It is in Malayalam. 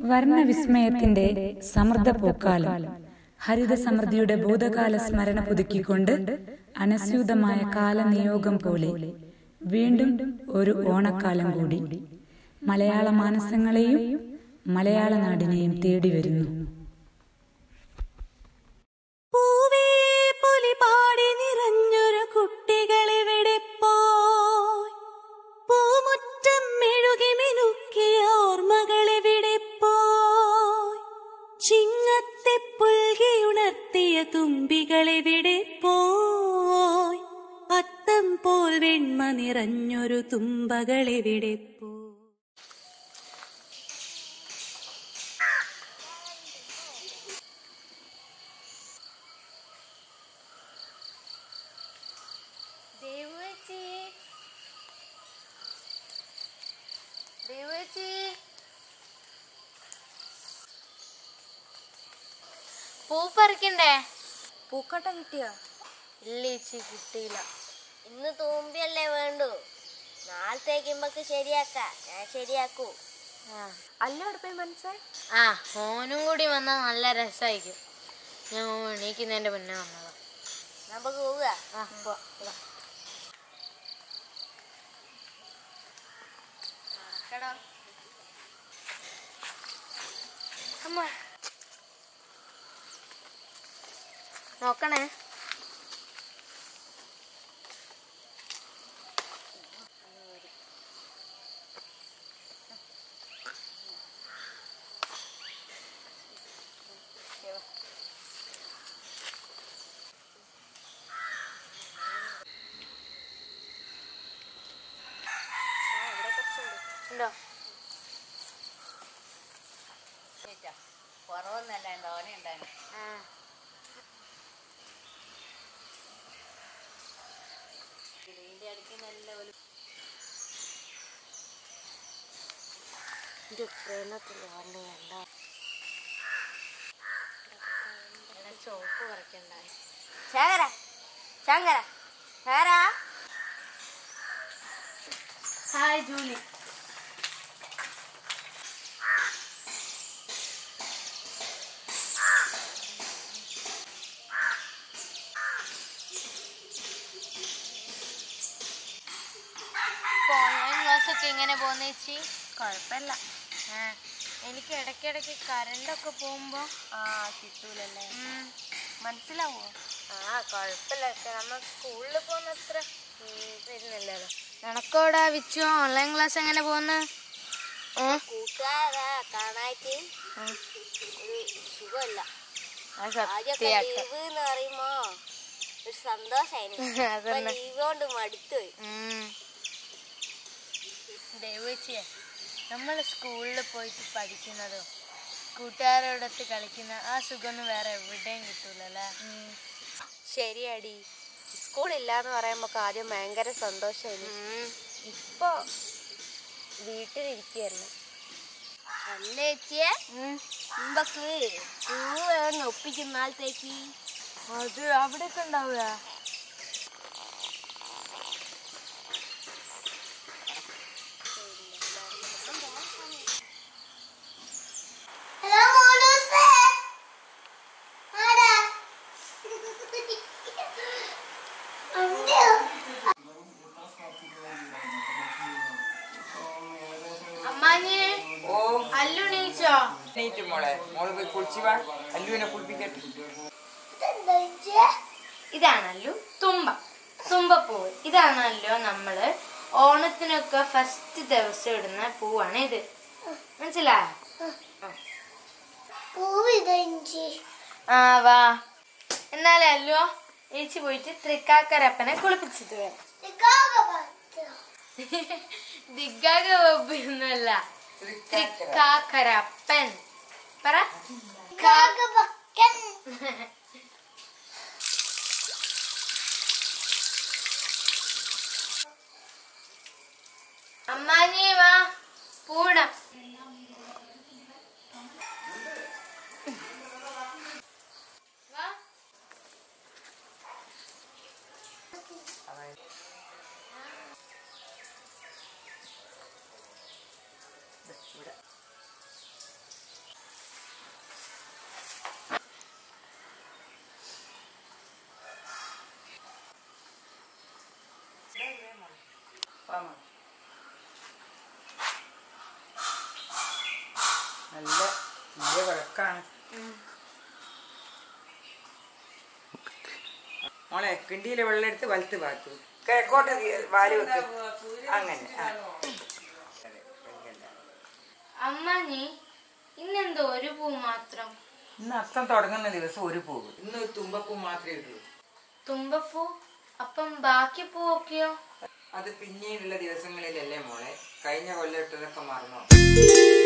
വർണ്ണവിസ്മയത്തിന്റെ സമൃദ്ധ പൂക്കാലം ഹരിത സമൃദ്ധിയുടെ ഭൂതകാല സ്മരണ പുതുക്കിക്കൊണ്ട് അനസ്യൂതമായ കാലനിയോഗം പോലെ വീണ്ടും ഒരു ഓണക്കാലം കൂടി മലയാള മാനസങ്ങളെയും മലയാള നാടിനെയും തേടി വരുന്നു പൂവേ പുലിപാടി നിറഞ്ഞൊരു കുട്ടികളിവിടെ പോയി പൂമുറ്റം മെഴുകി മിനുക്കിയ ഓർമ്മകളിവിടെ പോയി ചിങ്ങത്തെ പുൽകിയുണർത്തിയ തുമ്പികളിവിടെ പോയി അത്തം പോൽ വെണ്മ നിറഞ്ഞൊരു തുമ്പകളിവിടെ പോയി ദേവുവേച്ചി ദേവുവേച്ചി പൂ പറിക്കണ്ടേ പൂക്കട്ട കിട്ടിയോ ഇല്ല ചേച്ചി കിട്ടിയില്ല ഇന്ന് തൂമ്പിയല്ലേ വേണ്ടു നാളത്തേക്ക് ഇമ്പക്ക് ശരിയാക്ക ഞാൻ ശരിയാക്കൂ അല്ലോ അടുപ്പേ മനസ്സായി ആ ഓനും കൂടി വന്നാൽ നല്ല രസമായിരിക്കും ഞാൻ എണീക്കുന്നതിന്റെ മുന്നേ വന്നതാ നമുക്ക് പോവുക ആ പോ വാ. നടക്കടാ. അമ്മ നോക്കണേ ഉണ്ടോ കുറവൊന്നല്ല തോനെ ഉണ്ടായിരുന്നു ആ ഇതിന്റെ അടുക്ക് നല്ല ഒരു ഇത് പ്രേമത്തിൽ വന്നു വേണ്ട ചോപ്പ് പറിക്കണ്ടായി ശേഖര ശങ്കര ശേഖര ഹായ് ജൂലി ഓൺലൈൻ ക്ലാസ് ഒക്കെ എങ്ങനെ പോകുന്ന ചേച്ചി കുഴപ്പമില്ല എനിക്ക് ഇടയ്ക്കിടയ്ക്ക് കറണ്ടൊക്കെ പോകുമ്പോ ആ കിട്ടൂലല്ലേ ഉം, മനസ്സിലാവോ ആ കുഴപ്പമില്ല നമ്മൾ സ്കൂളിൽ പോകുന്ന അത്ര വരുന്നില്ലല്ലോ നിനക്കോടാ വിച്ചു ഓൺലൈൻ ക്ലാസ് എങ്ങനെ പോകുന്നു കൂട്ടുകാരാ കാണായിട്ട് ഒരു സുഖമില്ല ആദ്യമൊക്കെ സത്യമായിട്ട് ലീവ് എന്ന് പറയുമ്പോ ഒരു സന്തോഷായിരുന്നു അതന്നെ. ലീവ് കൊണ്ട് മടുത്തുപോയി ദയവേച്ചിയെ നമ്മൾ സ്കൂളിൽ പോയിട്ട് പഠിക്കുന്നതോ കൂട്ടുകാരോടൊത്ത് കളിക്കുന്ന ആ സുഖമൊന്നും വേറെ എവിടെയും കിട്ടൂലല്ലേ ശരിയാടി സ്കൂളില്ലാന്ന് പറയുമ്പോ ആദ്യം ഭയങ്കര സന്തോഷമായിരുന്നു ഇപ്പൊ വീട്ടിലിരിക്കുന്നു അല്ല ചേച്ചിയെ മുമ്പക്ക് പൂവ് ഒപ്പിക്കുന്ന നാളത്തേക്ക് അത് അവിടെയൊക്കെ ഉണ്ടാവുക അമ്മാഞ്ഞേ ഓ അല്ലു നീച്ചോ നീറ്റ് മോളെ മോള് പോയി കുളിച്ചു വാ അല്ലുവിനെ കുളിപ്പിക്കട്ടെ ഇതാണല്ലോ തുമ്പ തുമ്പപ്പൂവ് ഇതാണല്ലോ നമ്മള് ഓണത്തിനൊക്കെ ഫസ്റ്റ് ദിവസം ഇടുന്ന പൂവാണ് ഇത് മനസ്സിലായോ ആ വാ എന്നാലേ അല്ലോ ചേച്ചി പോയിട്ട് തൃക്കാക്കരപ്പനെ കുളിപ്പിച്ചിട്ട് വരാം ദിഗാഗ ഒന്നല്ല തൃക്കാക്കരപ്പൻ പറ അമ്മാഞ്ഞി വാ പൂടം വാ നോക്കാം നല്ല വലിയ വിളക്കാണ് മോളെ കിണ്ടിയിലെ വെള്ളം എടുത്ത് വലത്ത് ഭാഗത്ത് കിഴക്കോട്ട് തി- വാല് വെക്ക് അങ്ങനെ ആ. അമ്മ നീ ഇന്നെന്തോ ഒരു പൂ മാത്രം ഇന്ന് അത്തം തുടങ്ങുന്ന ദിവസം ഒരു പൂവ് ഇന്ന് ഒരു തുമ്പപ്പൂ മാത്രമേ ഉള്ളൂ തുമ്പപ്പൂ അപ്പം ബാക്കി പൂവൊക്കെയോ അത് പിന്നീടുള്ള ദിവസങ്ങളിലല്ലേ മോളെ കഴിഞ്ഞ കൊല്ലം ഇട്ടതൊക്കെ മറന്നോ